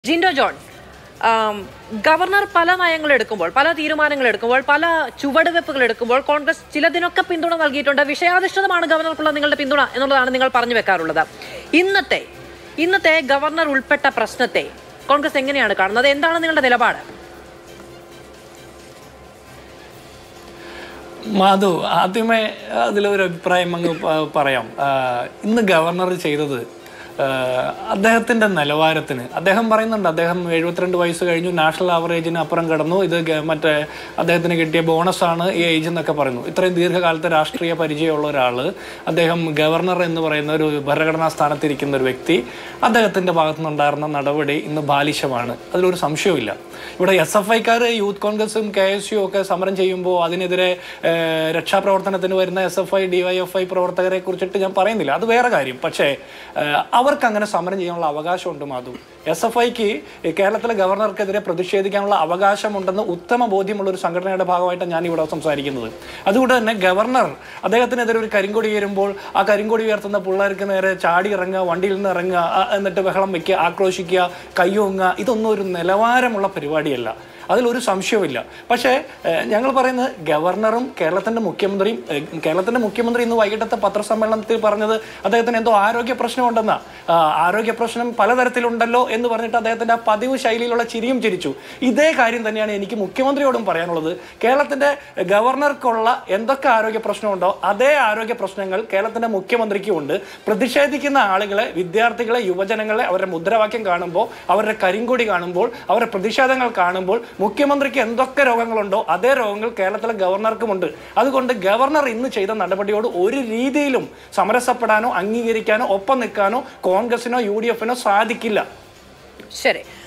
Jinto John ആം, governor പല നയങ്ങൾ എടുക്കുമ്പോൾ പല തീരുമാനങ്ങൾ എടുക്കുമ്പോൾ പല ചുവടുവെപ്പുകൾ എടുക്കുമ്പോൾ കോൺഗ്രസ് ചിലതിനൊക്കെ പിന്തുണ നൽകിയിട്ടുണ്ട് വിഷയാധിഷ്ഠിതമാണ് ഗവർണർക്കുള്ള നിങ്ങളുടെ പിന്തുണ എന്നുള്ളതാണ് നിങ്ങൾ പറഞ്ഞു വെക്കാറുള്ളത് ഇന്നത്തെ ഇന്നത്തെ ഗവർണർ ഉൾപ്പെട്ട പ്രശ്നത്തെ കോൺഗ്രസ് എങ്ങനെയാണ് കാണുന്നത് എന്താണ് നിങ്ങളുടെ നിലപാട് മാധു ആദ്യമേ അതിലൊരു അഭിപ്രായം അങ്ങ് പ- പറയാം ആ, ഇന്ന് ഗവർണർ ചെയ്തത് ആ, അദ്ദേഹത്തിന്റെ നിലവാരത്തിന് അദ്ദേഹം പറയുന്നുണ്ട് അദ്ദേഹം എഴുപത്തിരണ്ട് വയസ്സ് കഴിഞ്ഞു നാഷണൽ ആവറേജിന് അപ്പുറം കടന്നു ഇത് ഗ- മറ്റേ അദ്ദേഹത്തിന് കിട്ടിയ ബോണസാണ് ഈ ഏജ് എന്നൊക്കെ പറയുന്നു ഇത്രയും ദീർഘകാലത്തെ രാഷ്ട്രീയ പരിചയമുള്ള ഒരാൾ അദ്ദേഹം ഗവർണർ എന്ന് പറയുന്ന ഒരു ഭരണഘടനാ സ്ഥാനത്തിരിക്കുന്ന ഒരു വ്യക്തി അദ്ദേഹത്തിന്റെ ഭാഗത്തുനിന്നുണ്ടായിരുന്ന നടപടി ഇന്ന് ബാലിശമാണ് അതിലൊരു സംശയവുമില്ല ഇവിടെ എസ് എഫ് ഐക്കാർ യൂത്ത് കോൺഗ്രസും കെ എസ് യു ഒക്കെ സമരം ചെയ്യുമ്പോൾ അതിനെതിരെ ഏഹ്, രക്ഷാപ്രവർത്തനത്തിന് വരുന്ന S F I DYF I പ്രവർത്തകരെ കുറിച്ചിട്ട് ഞാൻ പറയുന്നില്ല അത് വേറെ കാര്യം പക്ഷേ ഏഹ്, അവർക്ക് അങ്ങനെ സമരം ചെയ്യാനുള്ള അവകാശമുണ്ട് മാധു എസ് എഫ് ഐക്ക് കേരളത്തിലെ ഗവർണർക്കെതിരെ പ്രതിഷേധിക്കാനുള്ള അവകാശമുണ്ടെന്ന് ഉത്തമ ബോധ്യമുള്ള ഒരു സംഘടനയുടെ ഭാഗമായിട്ടാണ് ഞാൻ ഇവിടെ സംസാരിക്കുന്നത് അതുകൊണ്ട് തന്നെ ഗവർണർ അദ്ദേഹത്തിനെതിരെ ഒരു കരിങ്കൊടി ഉയരുമ്പോൾ ആ കരിങ്കൊടി ഉയർത്തുന്ന പിള്ളേർക്ക് നേരെ ചാടി ഇറങ്ങുക വണ്ടിയിൽ നിന്ന് ഇറങ്ങുക ആ, എന്നിട്ട് ബഹളം വെക്കുക ആക്രോശിക്കുക കയ്യോങ്ങുക ഇതൊന്നും ഒരു നിലവാരമുള്ള പരിപാടിയല്ല അതിലൊരു സംശയവുമില്ല പക്ഷേ ഏഹ്, ഞങ്ങൾ പറയുന്നത് ഗവർണറും കേരളത്തിന്റെ മുഖ്യമന്ത്രിയും ഏഹ്, കേരളത്തിന്റെ മുഖ്യമന്ത്രി ഇന്ന് വൈകിട്ടത്തെ പത്രസമ്മേളനത്തിൽ പറഞ്ഞത് അദ്ദേഹത്തിന് എന്തോ ആരോഗ്യ പ്രശ്നമുണ്ടെന്നാ ആ, ആരോഗ്യ പ്രശ്നം പലതരത്തിലുണ്ടല്ലോ എന്ന് പറഞ്ഞിട്ട് അദ്ദേഹത്തിന്റെ ആ പതിവ് ശൈലിയിലുള്ള ചിരിയും ചിരിച്ചു ഇതേ കാര്യം തന്നെയാണ് എനിക്ക് മുഖ്യമന്ത്രിയോടും പറയാനുള്ളത് കേരളത്തിന്റെ ഗവർണർക്കുള്ള എന്തൊക്കെ ആരോഗ്യ പ്രശ്നമുണ്ടോ അതേ ആരോഗ്യ പ്രശ്നങ്ങൾ കേരളത്തിന്റെ മുഖ്യമന്ത്രിക്കും ഉണ്ട് പ്രതിഷേധിക്കുന്ന ആളുകളെ വിദ്യാർത്ഥികളെ യുവജനങ്ങളെ അവരുടെ മുദ്രാവാക്യം കാണുമ്പോൾ അവരുടെ കരിങ്കൊടി കാണുമ്പോൾ അവരുടെ പ്രതിഷേധങ്ങൾ കാണുമ്പോൾ മുഖ്യമന്ത്രിക്ക് എന്തൊക്കെ രോഗങ്ങളുണ്ടോ അതേ രോഗങ്ങൾ കേരളത്തിലെ ഗവർണർക്കുമുണ്ട് അതുകൊണ്ട് ഗവർണർ ഇന്ന് ചെയ്ത നടപടിയോട് ഒരു രീതിയിലും സമരസപ്പെടാനോ അംഗീകരിക്കാനോ ഒപ്പം നിൽക്കാനോ കോൺഗ്രസിനോ യു ഡി എഫിനോ സാധിക്കില്ല ശരി